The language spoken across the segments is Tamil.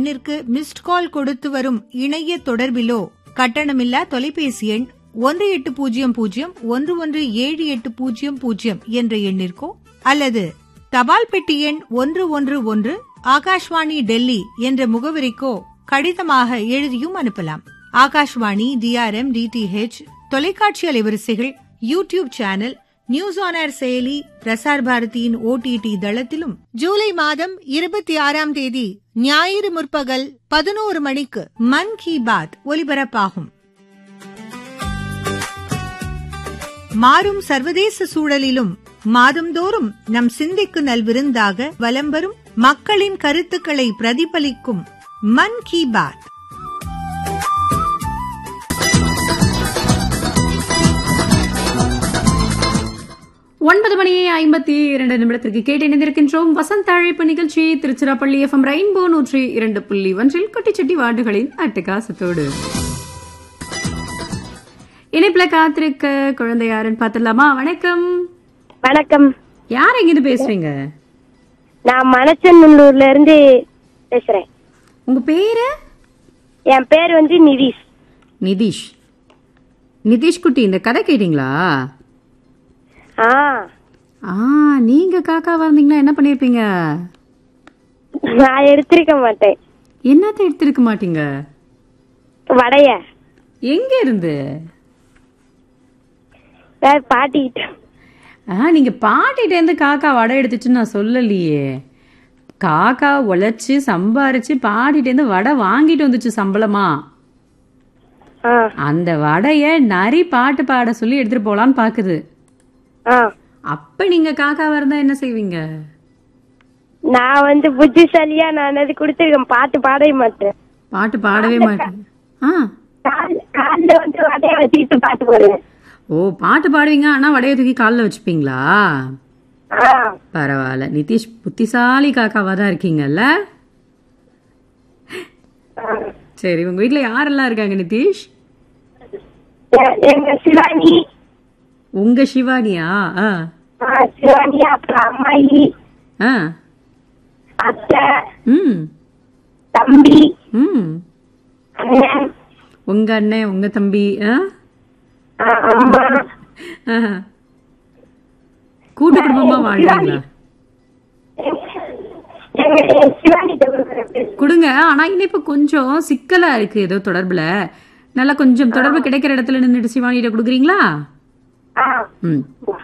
எண்ணிற்கு மிஸ்ட் கால் கொடுத்து வரும் இணைய தொடர்பிலோ கட்டணமில்லா தொலைபேசி எண் ஒன்று எட்டு பூஜ்ஜியம் பூஜ்ஜியம் ஒன்று ஒன்று ஏழு எட்டு பூஜ்ஜியம் பூஜ்ஜியம் என்ற எண்ணிற்கோ அல்லது தபால் பெட்டி எண் ஒன்று ஒன்று ஒன்று ஆகாஷ்வாணி டெல்லி என்ற முகவரிக்கோ கடிதமாக எழுதியும் அனுப்பலாம் ஆகாஷ்வாணி டிஆர்எம் டிடிஹெச் தொலைக்காட்சி அலைவரிசைகள் YouTube channel News On Air செயலி பிரசார் பாரதியின் ஓடிடி தளத்திலும் ஜூலை மாதம் இருபத்தி ஆறாம் தேதி ஞாயிறு முற்பகல் பதினோரு மணிக்கு மன் கி பாத் ஒலிபரப்பாகும் மாறும் சர்வதேச சூழலிலும் மாதந்தோறும் நம் சிந்திக்கு நல்விருந்தாக வலம் வரும் மக்களின் கருத்துக்களை பிரதிபலிக்கும் மன் கி பாத் ஒன்பது மணி ஐம்பத்தி இரண்டு நிமிடத்திற்கு கேட்டு இணைந்திருக்கின்றோம் வசந்த அழைப்பு நிகழ்ச்சி திருச்சிராப்பள்ளி எஃப்எம் ரெயின்போ நூற்றி இரண்டு புள்ளி ஒன்றில் குட்டிச்சட்டி வார்டுகளின் அட்டகாசத்தோடு இணைப்புல காத்திருக்க குழந்தை யாருன்னு பாத்துடலாமா வணக்கம் வணக்கம் யார் எங்கிருந்து பேசுறீங்க நான் மணச்சநல்லூர்ல இருந்து பேசுறேன் உங்க பேரு என் பேர் வந்து நிதிஷ் நிதிஷ் நிதிஷ் குட்டி இந்த கதை கேட்டீங்களா ஆ ஆ நீங்க காக்காவா இருந்தீங்கன்னா என்ன பண்ணிருப்பீங்க நான் எடுத்திருக்க மாட்டேன் என்னத்த எடுத்திருக்க மாட்டீங்க வடைய எங்க இருந்து வேற பாட்டிக்கிட்ட ஆ நீங்க பாட்டிட்ட இருந்து காக்கா வடை எடுத்துச்சுன்னு நான் சொல்லலையே காக்கா உழைச்சு சம்பாரிச்சு பாட்டிட்ட இருந்து வடை வாங்கிட்டு வந்துச்சு சம்பளமா ஆ அந்த வடைய நரி பாட்டு பாட சொல்லி எடுத்துட்டு போலான்னு பாக்குது ஆ அப்ப நீங்க காக்காவா இருந்தா என்ன செய்வீங்க நான் வந்து புத்திசாலியா நான் அது கொடுத்துருக்கேன் பாட்டு பாடவே மாட்டேன் பாட்டு பாடவே மாட்டேன் ஆ கால் கால்ல வந்து வடைய வச்சுக்கிட்டு பாட்டு பாடுவேன் ஓ பாட்டு பாடுவீங்க ஆனா வடைய தூக்கி கால்ல வச்சுப்பீங்களா ஆ பரவாயில்ல நிதிஷ் புத்திசாலி காக்காவா தான் இருக்கீங்கல்ல சரி உங்க வீட்ல யாரெல்லாம் இருக்காங்க நிதிஷ் எ- எங்க சிவானி உங்க சிவானியா ஆ ஆ, சிவானி அப்புறம் அம்மாயி ஆ அத்தை ம் தம்பி ம் அண்ணன் உங்க அண்ணன் உங்க தம்பி ஆ ஆ, அம்மா ஆஹா. கூட்டு குடும்பமா வாழ்றீங்களா எங்க எங்க சிவானிட்ட கொடுக்குறேன் கொடுங்க ஆனா இணைப்பு கொஞ்சம் சிக்கலா இருக்கு ஏதோ தொடர்புல நல்லா கொஞ்சம் தொடர்பு கிடைக்கிற இடத்துல நின்னுட்டு சிவானிட்ட கொடுக்குறீங்களா ஆ ம்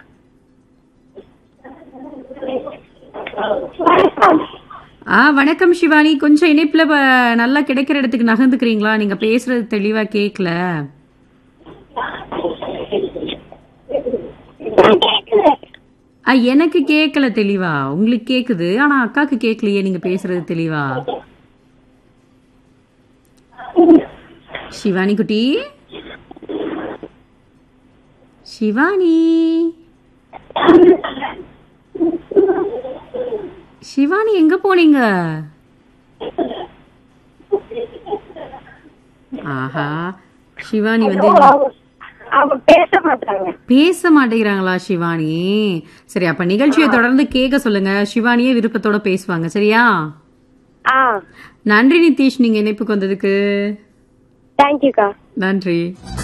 ஆ வணக்கம் சிவானி கொஞ்சம் இணைப்புல ப- நல்லா கிடைக்கிற இடத்துக்கு நகர்ந்துக்கிறீங்களா நீங்க பேசுறது தெளிவா கேக்கல ஆ எனக்கு கேக்கல தெளிவா உங்களுக்கு கேக்குது ஆனா அக்காக்கு கேக்கலையே நீங்க பேசுறது தெளிவா சிவானி குட்டி சிவானி சிவானி எங்க போனீங்க ஆஹா சிவானி வந்து அவங்க பேச மாட்டாங்க பேச மாட்டேங்கிறாங்களா சிவானி சரி அப்ப நிகழ்ச்சியை தொடர்ந்து கேட்க சொல்லுங்க சிவானியே விருப்பத்தோட பேசுவாங்க சரியா ஆ நன்றி நிதிஷ் நீங்க இணைப்புக்கு வந்ததுக்கு தேங்க்யூக்கா நன்றி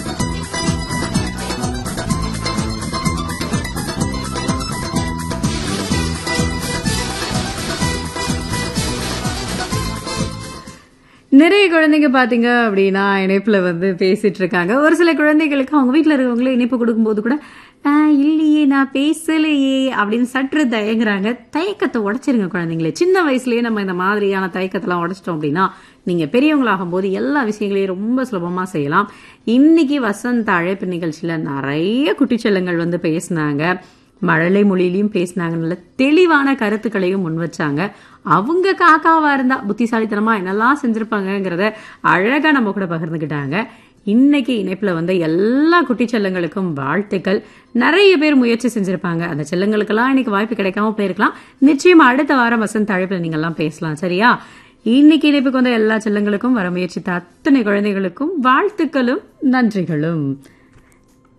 நிறைய குழந்தைங்க பாத்தீங்க அப்படின்னா இணைப்புல வந்து பேசிட்டு இருக்காங்க ஒரு சில குழந்தைகளுக்கு அவங்க வீட்ல இருக்கவங்களே இணைப்பு கொடுக்கும்போது கூட "ஆ, இல்லையே நான் பேசலையே அப்படின்னு சற்று தயங்குறாங்க தயக்கத்தை உடைச்சிருங்க குழந்தைங்களே சின்ன வயசுலயே நம்ம இந்த மாதிரியான தயக்கத்தெல்லாம் உடைச்சிட்டோம் அப்படின்னா நீங்க பெரியவங்களாகும் போது எல்லா விஷயங்களையும் ரொம்ப சுலபமா செய்யலாம் இன்னைக்கு வசந்த அழைப்பு நிகழ்ச்சியில நிறைய குட்டிச்செல்லங்கள் வந்து பேசினாங்க மழலை மொழியிலையும் பேசினாங்க நல்ல தெளிவான கருத்துக்களையும் முன் வச்சாங்க அவங்க காக்காவா இருந்தா புத்திசாலித்தனமா என்னெல்லாம் செஞ்சிருப்பாங்கங்கிறத அழகா நம்ம கூட பகிர்ந்துக்கிட்டாங்க இன்னைக்கு இணைப்புல வந்த எல்லா குட்டி செல்லங்களுக்கும் வாழ்த்துக்கள் நிறைய பேர் முயற்சி செஞ்சிருப்பாங்க அந்த செல்லங்களுக்கெல்லாம் இன்னைக்கு வாய்ப்பு கிடைக்காம போயிருக்கலாம் நிச்சயம் அடுத்த வாரம் வசந்த அழைப்புல நீங்க எல்லாம் பேசலாம் சரியா இன்னைக்கு இணைப்புக்கு வந்த எல்லா செல்லங்களுக்கும் வர முயற்சித்த அத்தனை குழந்தைகளுக்கும் வாழ்த்துக்களும் நன்றிகளும்